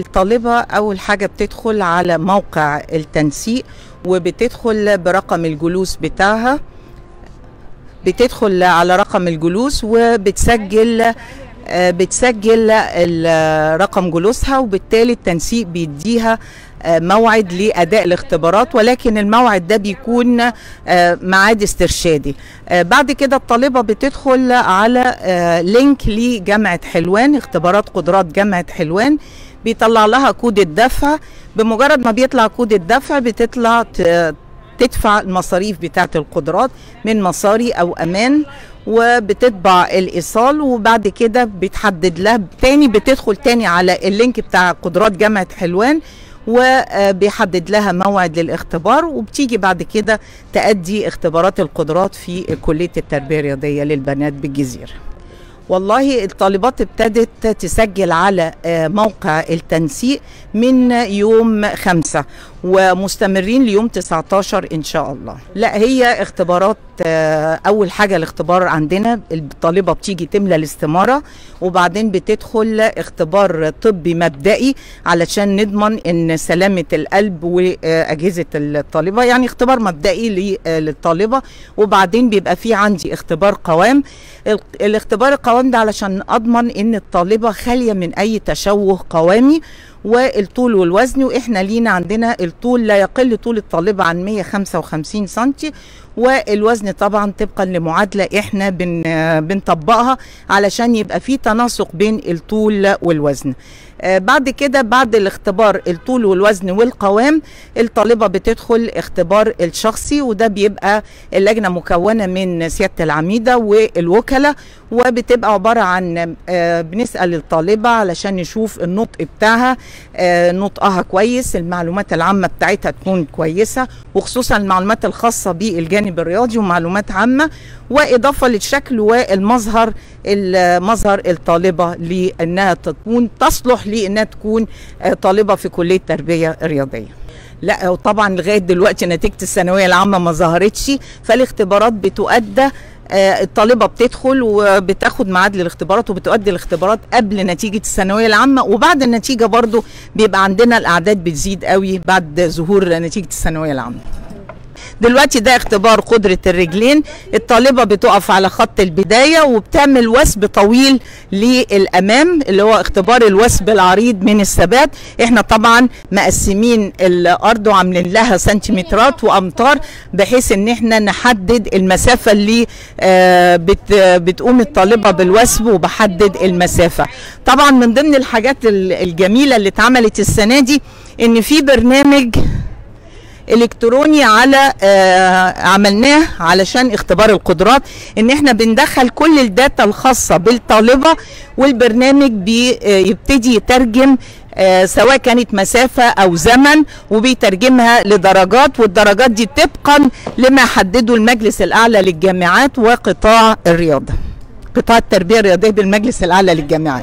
الطالبة أول حاجة بتدخل على موقع التنسيق وبتدخل برقم الجلوس بتاعها بتدخل على رقم الجلوس وبتسجل آه، بتسجل ال- رقم جلوسها وبالتالي التنسيق بيديها آه، موعد لأداء الاختبارات ولكن الموعد ده بيكون آه، ميعاد استرشادي آه، بعد كده الطالبة بتدخل على آه، لينك لجامعة حلوان اختبارات قدرات جامعة حلوان بيطلع لها كود الدفع بمجرد ما بيطلع كود الدفع بتطلع ت- تدفع المصاريف بتاعة القدرات من مصاري أو أمان وبتطبع الإيصال وبعد كده بتحدد لها تاني بتدخل تاني على اللينك بتاع قدرات جامعة حلوان وبيحدد لها موعد للاختبار وبتيجي بعد كده تأدي اختبارات القدرات في كلية التربية الرياضية للبنات بالجزيرة والله الطالبات ابتدت تسجل على آه، موقع التنسيق من يوم خمسة ومستمرين ليوم 19 إن شاء الله لا هي اختبارات آه، أول حاجة الاختبار عندنا الطالبة بتيجي تملى الاستمارة وبعدين بتدخل اختبار طبي مبدئي علشان نضمن ان سلامة القلب وأجهزة الطالبة يعني اختبار مبدئي ل- للطالبة وبعدين بيبقى في عندي اختبار قوام ال- الاختبار القوام ده علشان أضمن ان الطالبة خالية من أي تشوه قوامي والطول والوزن واحنا لينا عندنا الطول لا يقل طول الطالبة عن 155 سنتي والوزن طبعا طبقا لمعادلة احنا بن بنطبقها علشان يبقى في تناسق بين الطول والوزن آه، بعد كده بعد الاختبار الطول والوزن والقوام الطالبة بتدخل اختبار الشخصي وده بيبقى اللجنة مكونة من سيادة العميدة والوكلاء وبتبقى عبارة عن آه، بنسأل الطالبة علشان نشوف النطق بتاعها آه، نطقها كويس المعلومات العامة بتاعتها تكون كويسة وخصوصا المعلومات الخاصة بالجانب الرياضي ومعلومات عامة وإضافة للشكل والمظهر المظهر الطالبة لأنها تكون تصلح لأنها تكون آه، طالبة في كلية تربية رياضية لا وطبعا لغايه دلوقتي نتيجه الثانويه العامه ما ظهرتش فالاختبارات بتؤدى آه، الطالبه بتدخل وبتاخد ميعاد للاختبارات وبتؤدي الاختبارات قبل نتيجه الثانويه العامه وبعد النتيجه برضو بيبقى عندنا الاعداد بتزيد قوي بعد ظهور نتيجه الثانويه العامه دلوقتي ده اختبار قدرة الرجلين الطالبة بتقف على خط البداية وبتعمل وثب طويل للأمام اللي هو اختبار الوثب العريض من الثبات احنا طبعا مقسمين الأرض وعاملين لها سنتيمترات وأمتار بحيث ان احنا نحدد المسافة اللي آه، بت بتقوم الطالبة بالوثب وبحدد المسافة طبعا من ضمن الحاجات ال- الجميلة اللي اتعملت السنة دي ان في برنامج الكتروني على آه عملناه علشان اختبار القدرات ان احنا بندخل كل الداتا الخاصه بالطالبه والبرنامج بيبتدي يترجم آه سواء كانت مسافه او زمن وبيترجمها لدرجات والدرجات دي طبقا لما حدده المجلس الاعلى للجامعات وقطاع الرياضه قطاع التربيه الرياضيه بالمجلس الاعلى للجامعات